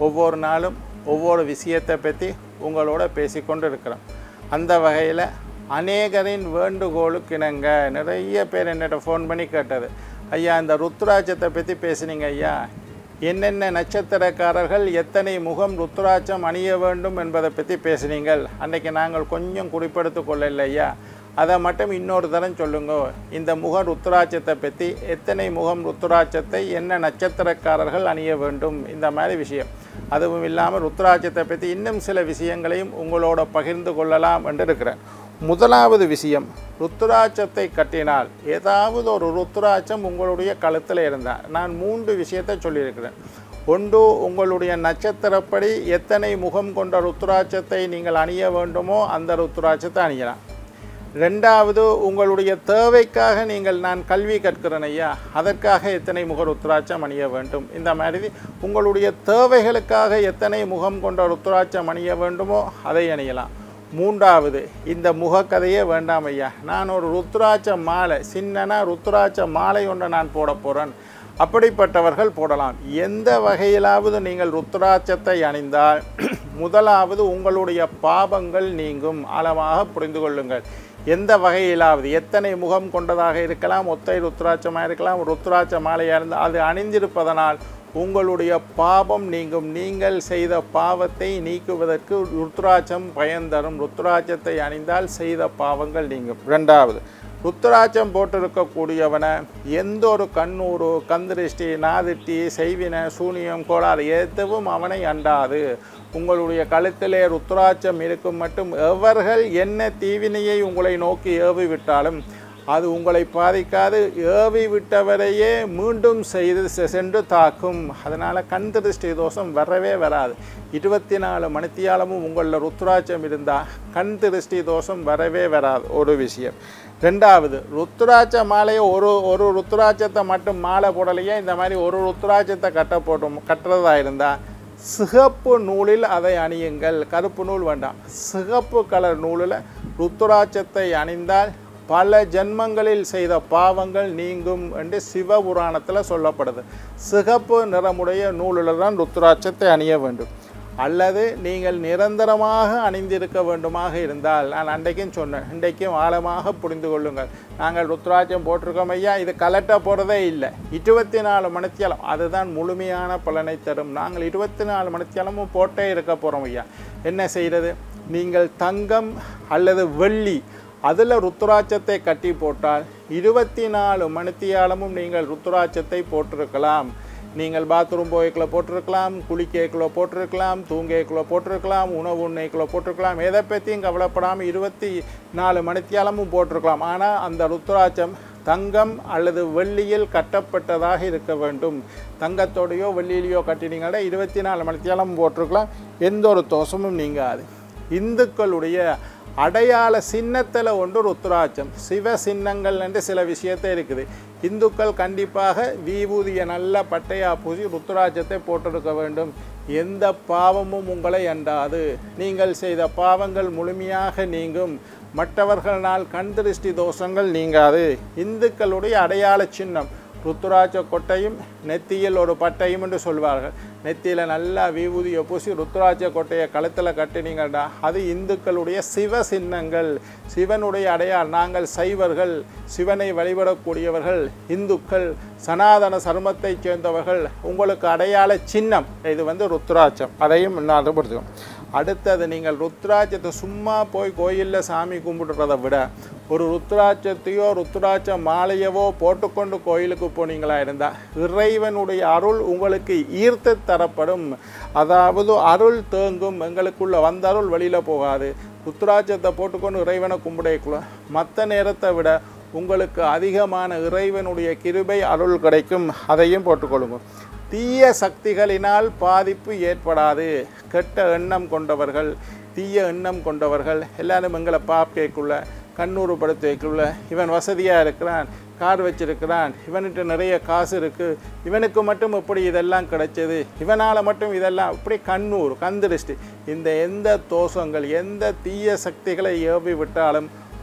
ஒவ்வொரு நாளும் ஒவ்வொரு விஷயத்தை பற்றி உங்களோட பேசிக்கொண்டு இருக்கிறோம் அந்த வகையில் அநேகரின் வேண்டுகோளுக்கு இணங்க நிறைய பேர் என்னிட்ட ஃபோன் பண்ணி கேட்டது ஐயா இந்த ருத்ராட்சத்தை பற்றி பேசுனீங்க ஐயா என்னென்ன நட்சத்திரக்காரர்கள் எத்தனை முகம் ருத்ராட்சம் அணிய வேண்டும் என்பதை பற்றி பேசுனீங்கள் அன்றைக்கி நாங்கள் கொஞ்சம் குறிப்பெடுத்து கொள்ளல ஐயா அதை மட்டும் இன்னொரு தரம் சொல்லுங்க இந்த முக ருத்ராட்சத்தை பற்றி எத்தனை முகம் ருத்ராட்சத்தை என்ன நட்சத்திரக்காரர்கள் அணிய வேண்டும் இந்த மாதிரி விஷயம் அதுவும் இல்லாமல் ருத்ராட்சத்தை பற்றி இன்னும் சில விஷயங்களையும் உங்களோட பகிர்ந்து கொள்ளலாம் என்று இருக்கிறேன் முதலாவது விஷயம் ருத்ராட்சத்தை கட்டினால் ஏதாவது ஒரு ருத்ராட்சம் உங்களுடைய கழுத்தில் இருந்தால் நான் மூன்று விஷயத்தை சொல்லியிருக்கிறேன் ஒன்று உங்களுடைய நட்சத்திரப்படி எத்தனை முகம் கொண்ட ருத்ராட்சத்தை நீங்கள் அணிய வேண்டுமோ அந்த ருத்ராட்சத்தை அணியலாம் ரெண்டாவது உங்களுடைய தேவைக்காக நீங்கள் நான் கல்வி கற்கிறேன் ஐயா அதற்காக எத்தனை முக ருத்ராட்சம் அணிய வேண்டும் இந்த மாதிரி உங்களுடைய தேவைகளுக்காக எத்தனை முகம் கொண்ட ருத்ராட்சம் அணிய வேண்டுமோ அதை அணியலாம் மூன்றாவது இந்த முகக்கதையே வேண்டாம் ஐயா நான் ஒரு ருத்ராட்ச மாலை சின்னனா ருத்ராட்ச மாலை ஒன்றை நான் போட போகிறேன் அப்படிப்பட்டவர்கள் போடலாம் எந்த வகையிலாவது நீங்கள் ருத்ராட்சத்தை அணிந்தால் முதலாவது உங்களுடைய பாபங்கள் நீங்கும் ஆழமாக புரிந்து கொள்ளுங்கள் எந்த வகையிலாவது எத்தனை முகம் கொண்டதாக இருக்கலாம் ஒத்தை ருத்ராட்சமாக இருக்கலாம் ருத்ராட்ச மாலையாக இருந்தால் அது அணிந்திருப்பதனால் உங்களுடைய பாபம் நீங்கும் நீங்கள் செய்த பாவத்தை நீக்குவதற்கு ருத்ராட்சம் பயன் தரும் ருத்ராட்சத்தை அணிந்தால் செய்த பாவங்கள் நீங்கும் ரெண்டாவது ருத்ராட்சம் போட்டிருக்கக்கூடியவனை எந்த ஒரு கண்ணூறு கந்திருஷ்டி நாதிட்டி செய்வின சூனியம் கோளாறு எதுவும் அவனை அண்டாது உங்களுடைய கழுத்திலே ருத்ராட்சம் இருக்கும் மட்டும் எவர்கள் என்ன தீவினையை உங்களை நோக்கி ஏவி விட்டாலும் அது உங்களை பாதிக்காது ஏவி விட்டவரையே மீண்டும் செய்து செ- சென்று தாக்கும் அதனால் கண் திருஷ்டி தோஷம் வரவே வராது இருபத்தி நாலு மணித்தியாலமும் உங்களில் ருத்ராட்சம் இருந்தால் கண் திருஷ்டி தோஷம் வரவே வராது ஒரு விஷயம் ரெண்டாவது ருத்ராட்ச மாலையை ஒரு ஒரு ருத்ராட்சத்தை மட்டும் மாலை போடலையே இந்த மாதிரி ஒரு ருத்ராட்சத்தை கட்ட போட்டோம் கட்டுறதா இருந்தால் சிகப்பு நூலில் அதை அணியுங்கள் கருப்பு நூல் வேண்டாம் சிகப்பு கலர் நூலில் ருத்ராட்சத்தை அணிந்தால் பல ஜென்மங்களில் செய்த பாவங்கள் நீங்கும் என்று சிவபுராணத்தில் சொல்லப்படுது சிகப்பு நிறமுடைய நூலில் தான் ருத்ராட்சத்தை அணிய வேண்டும் அல்லது நீங்கள் நிரந்தரமாக அணிந்திருக்க வேண்டுமாக இருந்தால் நான் அன்றைக்கும் சொன்னேன் இன்றைக்கும் ஆழமாக புரிந்து கொள்ளுங்கள் நாங்கள் ருத்ராட்சம் போட்டிருக்கோம் ஐயா இது கலட்ட போகிறதே இல்லை இருபத்தி நாலு மணித்தியாலம் அதுதான் முழுமையான பலனை தரும் நாங்கள் இருபத்தி நாலு மணித்தியாலமும் போட்டே இருக்க போகிறோம் ஐயா என்ன செய்கிறது நீங்கள் தங்கம் அல்லது வெள்ளி அதில் ருத்ராட்சத்தை கட்டி போட்டால் இருபத்தி நாலு மணித்தியாலமும் நீங்கள் ருத்ராட்சத்தை போட்டிருக்கலாம் நீங்கள் பாத்ரூம் போய்க்குள்ள போட்டிருக்கலாம் குளிக்கக்குள்ள போட்டிருக்கலாம் தூங்கக்குள்ள போட்டிருக்கலாம் உணவு உண்ணைக்குள்ள போட்டிருக்கலாம் எதை பற்றியும் கவலைப்படாமல் இருபத்தி நாலு மணித்தியாலமும் போட்டிருக்கலாம் ஆனால் அந்த ருத்ராட்சம் தங்கம் அல்லது வெள்ளியில் கட்டப்பட்டதாக இருக்க வேண்டும் தங்கத்தோடையோ வெள்ளியிலையோ கட்டினீங்கன்னா இருபத்தி நாலு மணித்தியாலமும் போட்டிருக்கலாம் எந்த ஒரு தோஷமும் நீங்காது இந்துக்களுடைய அடையாள சின்னத்தில் ஒன்று ருத்ராட்சம் சிவ சின்னங்கள் என்று சில விஷயத்தை இருக்குது இந்துக்கள் கண்டிப்பாக விபூதியை நல்ல பட்டையாக பூசி ருத்ராட்சத்தை போட்டிருக்க வேண்டும் எந்த பாவமும் உங்களை அண்டாது நீங்கள் செய்த பாவங்கள் முழுமையாக நீங்கும் மற்றவர்களால் கண் திருஷ்டி தோஷங்கள் நீங்காது இந்துக்களுடைய அடையாள சின்னம் ருத்ராட்ச கொட்டையும் நெத்தியில் ஒரு பட்டையும் என்று சொல்வார்கள் நெத்தியில் நல்லா விபூதியை பூசி ருத்ராட்ச கொட்டையை கழுத்தில் கட்டினீங்கடா அது இந்துக்களுடைய சிவ சின்னங்கள் சிவனுடைய அடையாள் நாங்கள் சைவர்கள் சிவனை வழிபடக்கூடியவர்கள் இந்துக்கள் சனாதன சர்மத்தைச் சேர்ந்தவர்கள் உங்களுக்கு அடையாள சின்னம் இது வந்து ருத்ராட்சம் அதையும் ஞாபகப்படுத்துவோம் அடுத்தது நீங்கள் ருத்ராட்சத்தை சும்மா போய் கோயிலில் சாமி கும்பிடுறதை விட ஒரு ருத்ராட்சத்தையோ ருத்ராட்ச மாலையவோ போட்டுக்கொண்டு கோயிலுக்கு போனீங்களா இருந்தால் இறைவனுடைய அருள் உங்களுக்கு ஈர்த்து தரப்படும் அதாவது அருள் தேங்கும் எங்களுக்குள்ள வந்த அருள் வெளியில் போகாது ருத்ராட்சத்தை போட்டுக்கொண்டு இறைவனை கும்பிடக்குள்ள மற்ற நேரத்தை விட உங்களுக்கு அதிகமான இறைவனுடைய கிருபை அருள் கிடைக்கும் அதையும் போட்டுக்கொள்ளுங்க தீய சக்திகளினால் பாதிப்பு ஏற்படாது கெட்ட எண்ணம் கொண்டவர்கள் தீய எண்ணம் கொண்டவர்கள் எல்லாரும் எங்களை பாப்பேக்குள்ள கண்ணூறு படுத்து வைக்குள்ள இவன் வசதியாக இருக்கிறான் கார் வச்சிருக்கிறான் இவன்கிட்ட நிறைய காசு இருக்குது இவனுக்கு மட்டும் இப்படி இதெல்லாம் கிடைச்சது இவனால் மட்டும் இதெல்லாம் இப்படி கண்ணூர் கந்திருஷ்டி இந்த எந்த தோஷங்கள் எந்த தீய சக்திகளை ஏவி விட்டாலும்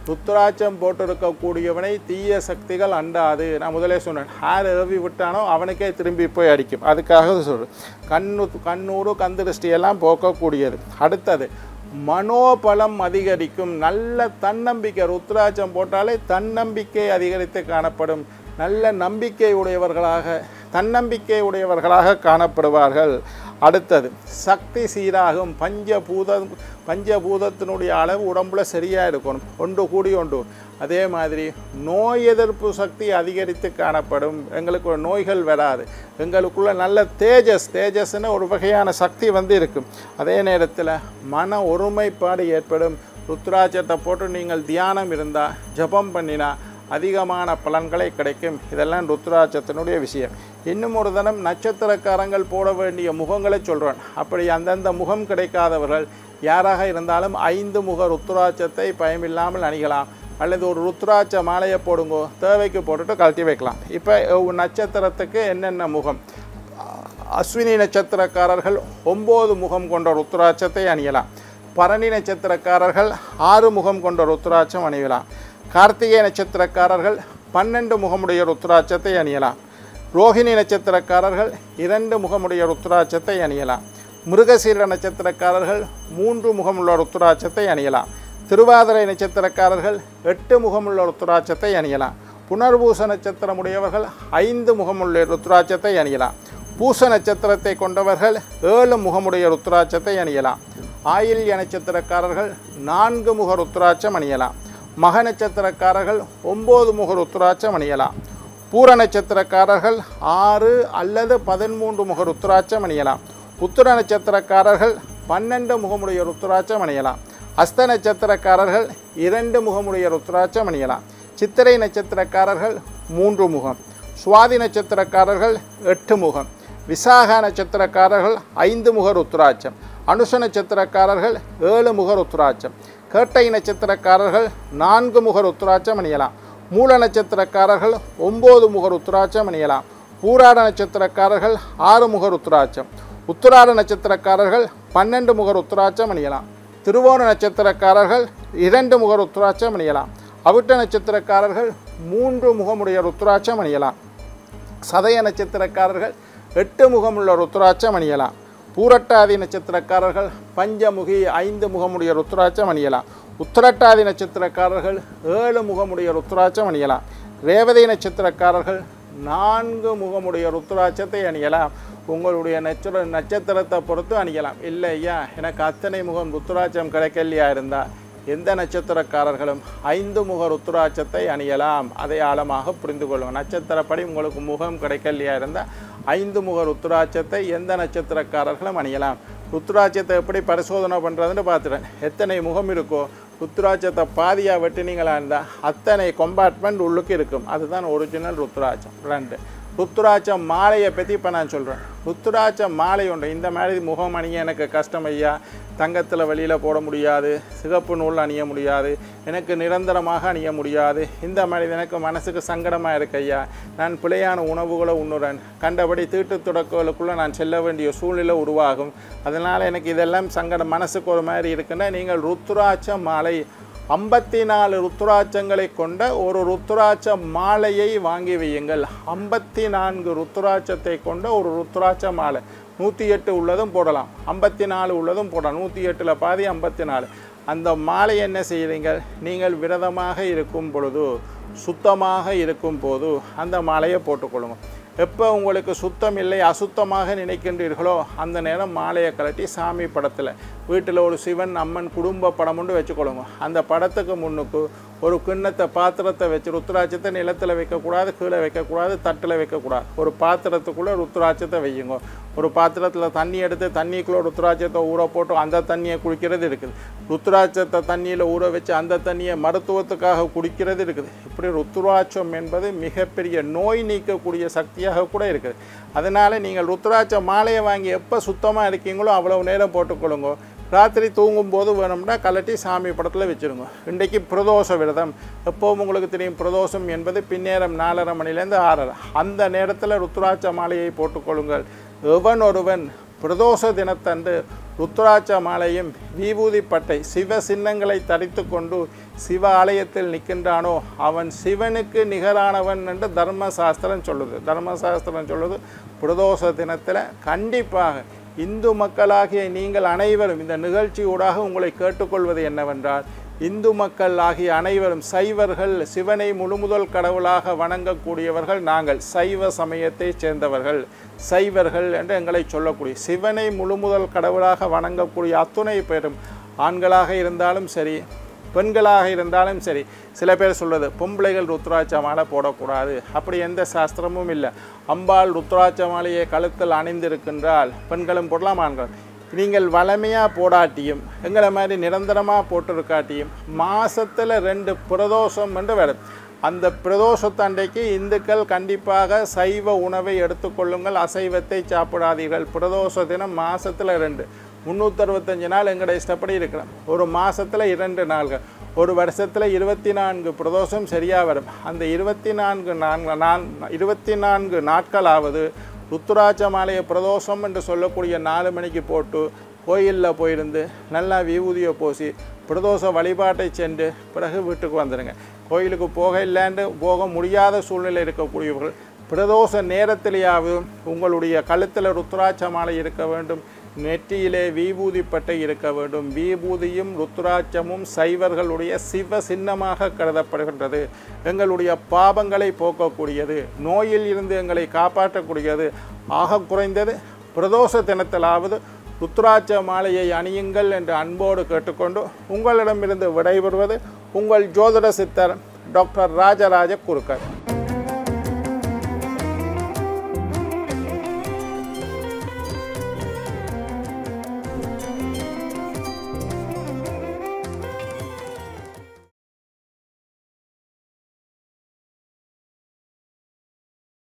ருத்ராட்சம் போட்டிருக்கக்கூடியவனை தீய சக்திகள் அண்டாது நான் முதலே சொன்னேன் யார் ஏவி விட்டானோ அவனுக்கே திரும்பி போய் அடிக்கும் அதுக்காக சொல்கிறேன் கண்ணு கண்ணூறு கந்திருஷ்டி எல்லாம் போக்கக்கூடியது அடுத்தது மனோபலம் அதிகரிக்கும் நல்ல தன்னம்பிக்கை ருத்ராட்சம் போட்டாலே தன்னம்பிக்கை அதிகரித்து காணப்படும் நல்ல நம்பிக்கை உடையவர்களாக தன்னம்பிக்கை உடையவர்களாக காணப்படுவார்கள் அடுத்தது சக்தி சீராகும் பஞ்சபூத பஞ்சபூதத்தினுடைய அளவு உடம்புல சரியாக இருக்கணும் ஒன்று கூடி ஒன்று அதே மாதிரி நோய் எதிர்ப்பு சக்தி அதிகரித்து காணப்படும் எங்களுக்கு ஒரு நோய்கள் வராது எங்களுக்குள்ள நல்ல தேஜஸ் தேஜஸ்னு ஒரு வகையான சக்தி வந்து இருக்கும் அதே நேரத்தில் மன ஒருமைப்பாடு ஏற்படும் ருத்ராட்சத்தை போட்டு நீங்கள் தியானம் இருந்தால் ஜபம் பண்ணினா அதிகமான பலன்களை கிடைக்கும் இதெல்லாம் ருத்ராட்சத்தினுடைய விஷயம் இன்னும் ஒரு தினம் நட்சத்திரக்காரங்கள் போட வேண்டிய முகங்களை சொல்கிறேன் அப்படி அந்தந்த முகம் கிடைக்காதவர்கள் யாராக இருந்தாலும் ஐந்து முக ருத்ராட்சத்தை பயமில்லாமல் அணிகலாம் அல்லது ஒரு ருத்ராட்ச மாலையை போடுங்கோ தேவைக்கு போட்டுட்டு கழட்டி வைக்கலாம் இப்போ நட்சத்திரத்துக்கு என்னென்ன முகம் அஸ்வினி நட்சத்திரக்காரர்கள் ஒம்பது முகம் கொண்ட ருத்ராட்சத்தை அணியலாம் பரணி நட்சத்திரக்காரர்கள் ஆறு முகம் கொண்ட ருத்ராட்சம் அணியலாம் கார்த்திகை நட்சத்திரக்காரர்கள் பன்னெண்டு முகமுடைய ருத்ராட்சத்தை அணியலாம் ரோஹிணி நட்சத்திரக்காரர்கள் இரண்டு முகமுடைய ருத்ராட்சத்தை அணியலாம் மிருகசீர நட்சத்திரக்காரர்கள் மூன்று முகமுள்ள ருத்ராட்சத்தை அணியலாம் திருவாதிரை நட்சத்திரக்காரர்கள் எட்டு முகமுள்ள ருத்ராட்சத்தை அணியலாம் புனர்பூச நட்சத்திரமுடையவர்கள் ஐந்து முகமுள்ள ருத்ராட்சத்தை அணியலாம் பூச நட்சத்திரத்தை கொண்டவர்கள் ஏழு முகமுடைய ருத்ராட்சத்தை அணியலாம் ஆயில்ய நட்சத்திரக்காரர்கள் நான்கு முக ருத்ராட்சம் அணியலாம் மக நட்சத்திரக்காரர்கள் ஒம்பது முக ருத்ராட்சம் அணியலாம் பூர நட்சத்திரக்காரர்கள் ஆறு அல்லது பதிமூன்று முக ருத்ராட்சம் அணியலாம் உத்திர நட்சத்திரக்காரர்கள் பன்னெண்டு முகமுடைய ருத்ராட்சம் அணியலாம் அஸ்த நட்சத்திரக்காரர்கள் இரண்டு முகமுடைய ருத்ராட்சம் அணியலாம் சித்திரை நட்சத்திரக்காரர்கள் மூன்று முகம் சுவாதி நட்சத்திரக்காரர்கள் எட்டு முகம் விசாக நட்சத்திரக்காரர்கள் ஐந்து முக ருத்ராட்சம் அனுஷ நட்சத்திரக்காரர்கள் ஏழு முக ருத்ராட்சம் கேட்டை நட்சத்திரக்காரர்கள் நான்கு முக ருத்ராட்சம் அணியலாம் மூல நட்சத்திரக்காரர்கள் ஒம்பது முக ருத்ராட்சம் அணியலாம் பூராட நட்சத்திரக்காரர்கள் ஆறு முக ருத்ராட்சம் உத்திராட நட்சத்திரக்காரர்கள் பன்னெண்டு முக ருத்ராட்சம் அணியலாம் திருவோண நட்சத்திரக்காரர்கள் இரண்டு முக ருத்ராட்சம் அணியலாம் அவிட்ட நட்சத்திரக்காரர்கள் மூன்று முகமுடைய ருத்ராட்சம் அணியலாம் சதய நட்சத்திரக்காரர்கள் எட்டு முகமுள்ள ருத்ராட்சம் அணியலாம் பூரட்டாதி நட்சத்திரக்காரர்கள் பஞ்சமுகி ஐந்து முகமுடைய ருத்ராட்சம் அணியலாம் உத்திரட்டாதி நட்சத்திரக்காரர்கள் ஏழு முகமுடைய ருத்ராட்சம் அணியலாம் ரேவதி நட்சத்திரக்காரர்கள் நான்கு முகமுடைய ருத்ராட்சத்தை அணியலாம் உங்களுடைய நட்சத்திர நட்சத்திரத்தை பொறுத்து அணியலாம் இல்லை ஐயா எனக்கு அத்தனை முகம் ருத்ராட்சம் கிடைக்கலையா இருந்தால் எந்த நட்சத்திரக்காரர்களும் ஐந்து முக ருத்ராட்சத்தை அணியலாம் அதை ஆழமாக புரிந்து கொள்ளுங்கள் நட்சத்திரப்படி உங்களுக்கு முகம் கிடைக்கலையா இருந்தால் ஐந்து முக ருத்ராட்சத்தை எந்த நட்சத்திரக்காரர்களும் அணியலாம் ருத்ராட்சத்தை எப்படி பரிசோதனை பண்ணுறதுன்னு பார்த்துட்டேன் எத்தனை முகம் இருக்கோ ருத்ராட்சத்தை பாதியாக வெட்டினீங்களா இருந்தால் அத்தனை கம்பார்ட்மெண்ட் உள்ளுக்கு இருக்கும் அதுதான் ஒரிஜினல் ருத்ராட்சம் ரெண்டு ருத்ராட்சம் மாலையை பற்றி இப்போ நான் சொல்கிறேன் ருத்ராட்சம் மாலை உண்டு இந்த மாதிரி முகம் அணிய எனக்கு கஷ்டம் ஐயா தங்கத்தில் வெளியில் போட முடியாது சிகப்பு நூல் அணிய முடியாது எனக்கு நிரந்தரமாக அணிய முடியாது இந்த மாதிரி எனக்கு மனசுக்கு சங்கடமாக இருக்கு ஐயா நான் பிழையான உணவுகளை உண்ணுறேன் கண்டபடி தீட்டு தொடக்கங்களுக்குள்ளே நான் செல்ல வேண்டிய சூழ்நிலை உருவாகும் அதனால் எனக்கு இதெல்லாம் சங்கடம் மனசுக்கு ஒரு மாதிரி இருக்குன்னா நீங்கள் ருத்ராட்ச மாலை ஐம்பத்தி நாலு ருத்ராட்சங்களை கொண்ட ஒரு ருத்ராட்ச மாலையை வாங்கி வையுங்கள் ஐம்பத்தி நான்கு ருத்ராட்சத்தை கொண்ட ஒரு ருத்ராட்ச மாலை நூற்றி எட்டு உள்ளதும் போடலாம் ஐம்பத்தி நாலு உள்ளதும் போடலாம் நூற்றி எட்டில் பாதி ஐம்பத்தி நாலு அந்த மாலை என்ன செய்கிறீங்க நீங்கள் விரதமாக இருக்கும் பொழுது சுத்தமாக இருக்கும் போது அந்த மாலையை போட்டுக்கொள்ளுங்க எப்போ உங்களுக்கு சுத்தம் இல்லை அசுத்தமாக நினைக்கின்றீர்களோ அந்த நேரம் மாலையை கழட்டி சாமி படத்தில் வீட்டில் ஒரு சிவன் அம்மன் குடும்ப படம் ஒன்று வச்சுக்கொள்ளுங்க அந்த படத்துக்கு முன்னுக்கு ஒரு கிண்ணத்தை பாத்திரத்தை வச்சு ருத்ராட்சத்தை நிலத்தில் வைக்கக்கூடாது கீழே வைக்கக்கூடாது தட்டில் வைக்கக்கூடாது ஒரு பாத்திரத்துக்குள்ளே ருத்ராட்சத்தை வையுங்க ஒரு பாத்திரத்தில் தண்ணி எடுத்து தண்ணிக்குள்ளே ருத்ராட்சத்தை ஊற போட்டு அந்த தண்ணியை குடிக்கிறது இருக்குது ருத்ராட்சத்தை தண்ணியில் ஊற வச்சு அந்த தண்ணியை மருத்துவத்துக்காக குடிக்கிறது இருக்குது இப்படி ருத்ராட்சம் என்பது மிகப்பெரிய நோய் நீக்கக்கூடிய சக்தியாக கூட இருக்குது அதனால் நீங்கள் ருத்ராட்ச மாலையை வாங்கி எப்போ சுத்தமாக இருக்கீங்களோ அவ்வளவு நேரம் போட்டுக்கொள்ளுங்க ராத்திரி தூங்கும்போது வேணும்னா கலட்டி சாமி படத்தில் வச்சுருங்க இன்றைக்கு பிரதோஷ விரதம் எப்போவும் உங்களுக்கு தெரியும் பிரதோஷம் என்பது பின்னேரம் நாலரை மணிலேருந்து ஆறரை அந்த நேரத்தில் ருத்ராட்ச மாலையை போட்டுக்கொள்ளுங்கள் எவன் ஒருவன் பிரதோஷ தினத்தன்று ருத்ராட்ச மாலையும் விபூதி பட்டை சிவ சின்னங்களை தரித்து கொண்டு சிவ ஆலயத்தில் நிற்கின்றானோ அவன் சிவனுக்கு நிகரானவன் என்று தர்மசாஸ்திரம் சொல்லுது தர்மசாஸ்திரம் சொல்லுது பிரதோஷ தினத்தில் கண்டிப்பாக இந்து மக்களாகிய நீங்கள் அனைவரும் இந்த நிகழ்ச்சியூடாக உங்களை கேட்டுக்கொள்வது என்னவென்றால் இந்து மக்கள் ஆகிய அனைவரும் சைவர்கள் சிவனை முழுமுதல் கடவுளாக வணங்கக்கூடியவர்கள் நாங்கள் சைவ சமயத்தைச் சேர்ந்தவர்கள் சைவர்கள் என்று எங்களை சொல்லக்கூடிய சிவனை முழுமுதல் கடவுளாக வணங்கக்கூடிய அத்துணை பேரும் ஆண்களாக இருந்தாலும் சரி பெண்களாக இருந்தாலும் சரி சில பேர் சொல்வது பொம்பளைகள் ருத்ராட்ச மாலை போடக்கூடாது அப்படி எந்த சாஸ்திரமும் இல்லை அம்பாள் ருத்ராட்ச மாலையை கழுத்தில் அணிந்திருக்கின்றால் பெண்களும் போடலாம் ஆண்கள் நீங்கள் வளமையாக போடாட்டியும் எங்களை மாதிரி நிரந்தரமாக போட்டிருக்காட்டியும் மாசத்துல ரெண்டு பிரதோஷம் என்று வரும் அந்த பிரதோஷத்தண்டைக்கு இந்துக்கள் கண்டிப்பாக சைவ உணவை எடுத்துக்கொள்ளுங்கள் அசைவத்தை சாப்பிடாதீர்கள் பிரதோஷ தினம் மாசத்துல ரெண்டு முந்நூற்றறுபத்தஞ்சு நாள் எங்களை இஷ்டப்படி இருக்கிறோம் ஒரு மாசத்துல இரண்டு நாள்கள் ஒரு வருஷத்தில் இருபத்தி நான்கு பிரதோஷம் சரியாக வரும் அந்த இருபத்தி நான்கு நான்கு நான் இருபத்தி நான்கு நாட்களாவது ருத்துராட்ச மாலைய பிரதோஷம் என்று சொல்லக்கூடிய நாலு மணிக்கு போட்டு கோயிலில் போயிருந்து நல்லா விபூதியை பூசி பிரதோஷ வழிபாட்டை சென்று பிறகு வீட்டுக்கு வந்துடுங்க கோயிலுக்கு போக இல்லைன்னு போக முடியாத சூழ்நிலை இருக்கக்கூடியவர்கள் பிரதோஷ நேரத்திலேயாவது உங்களுடைய கழுத்தில் ருத்ராட்ச மாலை இருக்க வேண்டும் நெற்றியிலே விபூதி பட்டை இருக்க வேண்டும் விபூதியும் ருத்ராட்சமும் சைவர்களுடைய சிவ சின்னமாக கருதப்படுகின்றது எங்களுடைய பாபங்களை போக்கக்கூடியது நோயில் இருந்து எங்களை காப்பாற்றக்கூடியது ஆக குறைந்தது பிரதோஷ தினத்திலாவது ருத்ராட்ச மாலையை அணியுங்கள் என்று அன்போடு கேட்டுக்கொண்டு உங்களிடமிருந்து விடைபெறுவது உங்கள் ஜோதிட சித்தர் டாக்டர் ராஜராஜ குருக்கர்